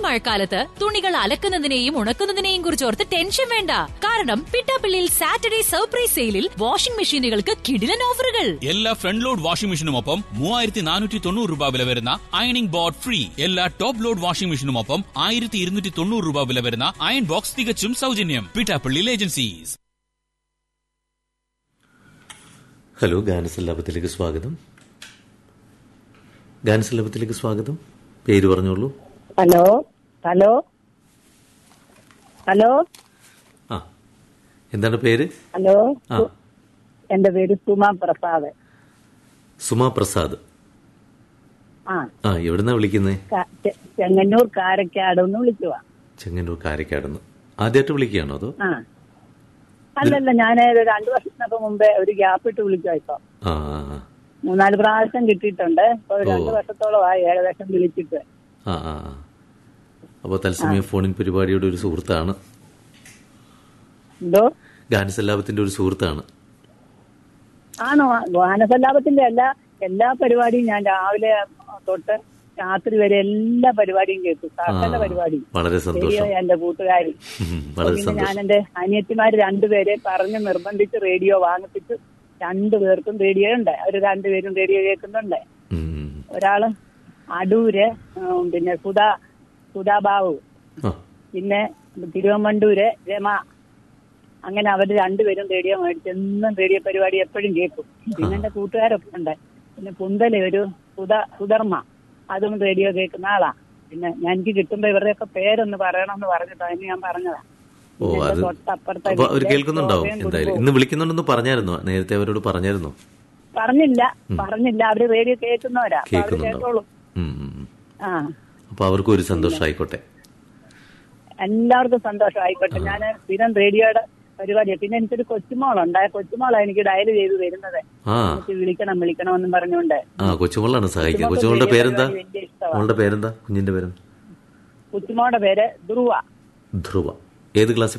മഴക്കാലത്ത് തുണികൾ അലക്കുന്നതിനെയും ഉണക്കുന്നതിനെയും കുറിച്ച് ഓർത്ത് ടെൻഷൻ വേണ്ട കാരണം പിട്ടാപ്പിള്ളിയിൽ സാറ്റർഡേ സർപ്രൈസ് സെയിലിൽ വാഷിംഗ് മെഷീനുകൾക്ക് കിടിലൻ ഓഫറുകൾ എല്ലാ ഫ്രണ്ട് ലോഡ് വാഷിംഗ് മെഷീനുമൊപ്പം മൂവായിരത്തി നാനൂറ്റി തൊണ്ണൂറ് രൂപ വില വരുന്ന അയണിംഗ് ബോർഡ് ഫ്രീ എല്ലാ ടോപ്പ് ലോഡ് വാഷിംഗ് മെഷീനുമൊപ്പം ആയിരത്തി ഇരുന്നൂറ്റി തൊണ്ണൂറ് രൂപ വില വരുന്ന അയൺ ബോക്സ് തികച്ചും സൗജന്യം പിട്ടാപ്പള്ളി ഏജൻസീസ് ഹലോ ഗാനസല്ലാപത്തിലേക്ക് സ്വാഗതം ഗാനസല്ലാപത്തിലേക്ക് സ്വാഗതം പേര് പറഞ്ഞോളൂ ഹലോ ഹലോ ഹലോ ആ എന്താണ് പേര് ഹലോ ആ എന്റെ പേര് സുമ പ്രസാദ് സുമാ പ്രസാദ് ആ ആ എവിടുന്നാ വിളിക്കുന്നേ ക- ചെ- ചെങ്ങന്നൂർ കാരക്കാട് ഒന്ന് വിളിക്കുവാ ചെങ്ങന്നൂർ കാരക്കാടുന്ന് ആദ്യമായിട്ട് വിളിക്കുകയാണോ അതോ ആ അല്ലല്ല ഞാൻ രണ്ടു വർഷത്തിനൊക്കെ മുമ്പേ ഒരു ഗ്യാപ്പ് ഇട്ട് വിളിക്കുവാ ഇപ്പൊ ആ ആ, ആ. മൂന്നാല് പ്രാവശ്യം കിട്ടിയിട്ടുണ്ട് ഇപ്പൊ ഒരു ഓ. രണ്ടു വർഷത്തോളമായി ഏകദേശം വിളിച്ചിട്ട് ആ ആ ആ അപ്പോൾ തത്സമയം ഫോണിൻ പരിപാടിയുടെ ഒരു സുഹൃത്താണ് എന്തോ ഗാനസല്ലാപത്തിന്റെ ഒരു സുഹൃത്താണ് ആണോ ഗാനസല്ലാപത്തിന്റെ എല്ലാ എല്ലാ പരിപാടിയും ഞാൻ രാവിലെ തൊട്ട് രാത്രി വരെ എല്ലാ പരിപാടിയും കേൾക്കും സകല ആ, പരിപാടിയും വളരെ റേഡിയോ സന്തോഷം എന്റെ കൂട്ടുകാരി ഉം, വളരെ പിന്നെ ഞാൻ സന്തോഷം എന്റെ അനിയത്തിമാര് രണ്ടുപേരെ പറഞ്ഞ് നിർബന്ധിച്ച് റേഡിയോ വാങ്ങിപ്പിച്ച് രണ്ടുപേർക്കും റേഡിയോ ഉണ്ട് അവര് രണ്ടുപേരും റേഡിയോ കേൾക്കുന്നുണ്ട് ഉം. ഒരാള് അടൂര് ഉം, പിന്നെ സുധാ സുധാ ബാബു ആ പിന്നെ തിരുവമ്മണ്ടൂര് രമ അങ്ങനെ അവര് രണ്ടുപേരും റേഡിയോ മേടിച്ച് എന്നും റേഡിയോ പരിപാടി എപ്പോഴും കേൾക്കും പിന്നെ എന്റെ കൂട്ടുകാരൊക്കെ ഉണ്ട് പിന്നെ പുന്തല് ഒരു സുധ സുധർമ്മ അതും റേഡിയോ കേൾക്കുന്ന ആളാ പിന്നെ ഞാൻ എനിക്ക് കിട്ടുമ്പോ ഇവരുടെയൊക്കെ പേരൊന്ന് പറയണമെന്ന് പറഞ്ഞിട്ടോ അതിന് ഞാൻ പറഞ്ഞതാ ഓ പിന്നെ അത് എന്റെ തൊട്ടപ്പുറത്തെ അപ്പൊ അവർ വീട്ടിലെ കേൾക്കുന്നുണ്ടാവും ശോഭയും എന്തായാലും കുടുംബവും. ഇന്ന് വിളിക്കുന്നുണ്ടെന്ന് പറഞ്ഞായിരുന്നോ നേരത്തെ അവരോട് പറഞ്ഞായിരുന്നോ പറഞ്ഞില്ല പറഞ്ഞില്ല അവര് റേഡിയോ കേൾക്കുന്നവരാ അപ്പൊ അവര് കേൾക്കുന്നുണ്ടാവും കേട്ടോളും ഉം, ഉം, ഉം. ആ അപ്പൊ അവർക്കും ഒരു സന്തോഷമായിക്കോട്ടെ എല്ലാവർക്കും സന്തോഷം ആയിക്കോട്ടെ ഞാൻ സ്ഥിരം റേഡിയോയുടെ പരിപാടിയാണ് പിന്നെ എനിക്കൊരു കൊച്ചുമോളുണ്ട് ആ കൊച്ചുമോളാ എനിക്ക് ഡയൽ ചെയ്ത് വരുന്നത് ആ എനിക്ക് വിളിക്കണം വിളിക്കണം എന്നും പറഞ്ഞുകൊണ്ട് ആ കൊച്ചുമോളാണ് സഹായിക്കുക കൊച്ചുമോൾക്ക് കൊച്ചുമോളുടെ റേഡിയോ പേരെന്താ പരിപാടി വലിയ ഇഷ്ടമാ. മോളുടെ പേരെന്താ കുഞ്ഞിന്റെ പേരെന്താ കൊച്ചുമോളുടെ പേര് ധ്രുവ ധ്രുവ ഏത് ക്ലാസ്സിൽ